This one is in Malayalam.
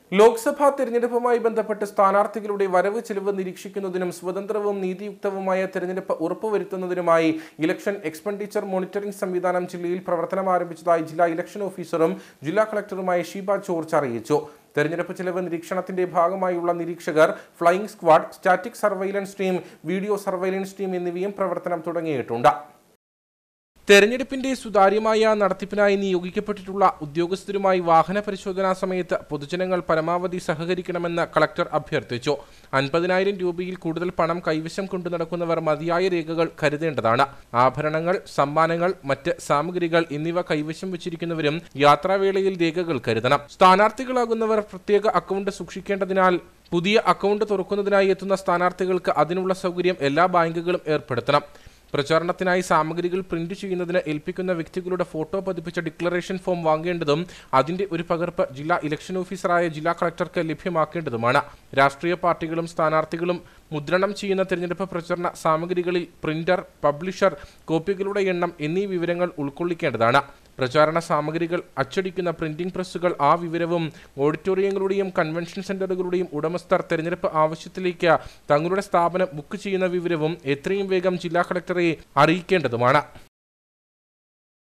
ലോക്സഭാ തെരഞ്ഞെടുപ്പുമായി ബന്ധപ്പെട്ട് സ്ഥാനാർത്ഥികളുടെ വരവ് ചെലവ് നിരീക്ഷിക്കുന്നതിനും സ്വതന്ത്രവും നീതിയുക്തവുമായ തെരഞ്ഞെടുപ്പ് ഉറപ്പുവരുത്തുന്നതിനുമായി ഇലക്ഷൻ എക്സ്പെൻഡിച്ചർ മോണിറ്ററിംഗ് സംവിധാനം ജില്ലയിൽ പ്രവർത്തനം ആരംഭിച്ചതായി ജില്ലാ ഇലക്ഷൻ ഓഫീസറും ജില്ലാ കളക്ടറുമായ ഷീബ ജോർജ് അറിയിച്ചു തെരഞ്ഞെടുപ്പ് ചെലവ് നിരീക്ഷണത്തിന്റെ ഭാഗമായുള്ള നിരീക്ഷകർ flying squad static surveillance team video surveillance team എന്നിവയും പ്രവർത്തനം തുടങ്ങിയിട്ടുണ്ട് തെരഞ്ഞെടുപ്പിന്റെ സുതാര്യമായ നടത്തിപ്പിനായി നിയോഗിക്കപ്പെട്ടിട്ടുള്ള ഉദ്യോഗസ്ഥരുമായി വാഹന പരിശോധനാ സമയത്ത് പൊതുജനങ്ങൾ പരമാവധി സഹകരിക്കണമെന്ന് കളക്ടർ അഭ്യർത്ഥിച്ചു അൻപതിനായിരം രൂപയിൽ കൂടുതൽ പണം കൈവശം കൊണ്ടു നടക്കുന്നവർ മതിയായ രേഖകൾ കരുതേണ്ടതാണ് ആഭരണങ്ങൾ സമ്മാനങ്ങൾ മറ്റ് സാമഗ്രികൾ എന്നിവ കൈവശം വെച്ചിരിക്കുന്നവരും യാത്രാവേളയിൽ രേഖകൾ കരുതണം സ്ഥാനാർത്ഥികളാകുന്നവർ പ്രത്യേക അക്കൗണ്ട് സൂക്ഷിക്കേണ്ടതിനാൽ പുതിയ അക്കൗണ്ട് തുറക്കുന്നതിനായി എത്തുന്ന സ്ഥാനാർത്ഥികൾക്ക് അതിനുള്ള സൗകര്യം എല്ലാ ബാങ്കുകളും ഏർപ്പെടുത്തണം പ്രചാരണത്തിനായി സാമഗ്രികൾ പ്രിന്റ് ചെയ്യുന്നതിന് ഏൽപ്പിക്കുന്ന വ്യക്തികളുടെ ഫോട്ടോ പതിപ്പിച്ച ഡിക്ലറേഷൻ ഫോം വാങ്ങേണ്ടതും അതിന്റെ ഒരു പകർപ്പ് ജില്ലാ ഇലക്ഷൻ ഓഫീസറായ ജില്ലാ കളക്ടർക്ക് ലഭ്യമാക്കേണ്ടതുമാണ് രാഷ്ട്രീയ പാർട്ടികളും സ്ഥാനാർത്ഥികളും മുദ്രണം ചെയ്യുന്ന തിരഞ്ഞെടുപ്പ് പ്രചരണ സാമഗ്രികളിൽ പ്രിന്റർ പബ്ലിഷർ കോപ്പികളുടെ എണ്ണം എന്നീ വിവരങ്ങൾ ഉൾക്കൊള്ളിക്കേണ്ടതാണ് പ്രചാരണ സാമഗ്രികൾ അച്ചടിക്കുന്ന പ്രിന്റിംഗ് പ്രസ്സുകൾ ആ വിവരവും ഓഡിറ്റോറിയങ്ങളുടെയും കൺവെൻഷൻ സെന്ററുകളുടെയും ഉടമസ്ഥർ തെരഞ്ഞെടുപ്പ് ആവശ്യത്തിലേക്ക് തങ്ങളുടെ സ്ഥാപനം ബുക്ക് ചെയ്യുന്ന വിവരവും എത്രയും വേഗം ജില്ലാ കളക്ടറെ അറിയിക്കേണ്ടതുമാണ്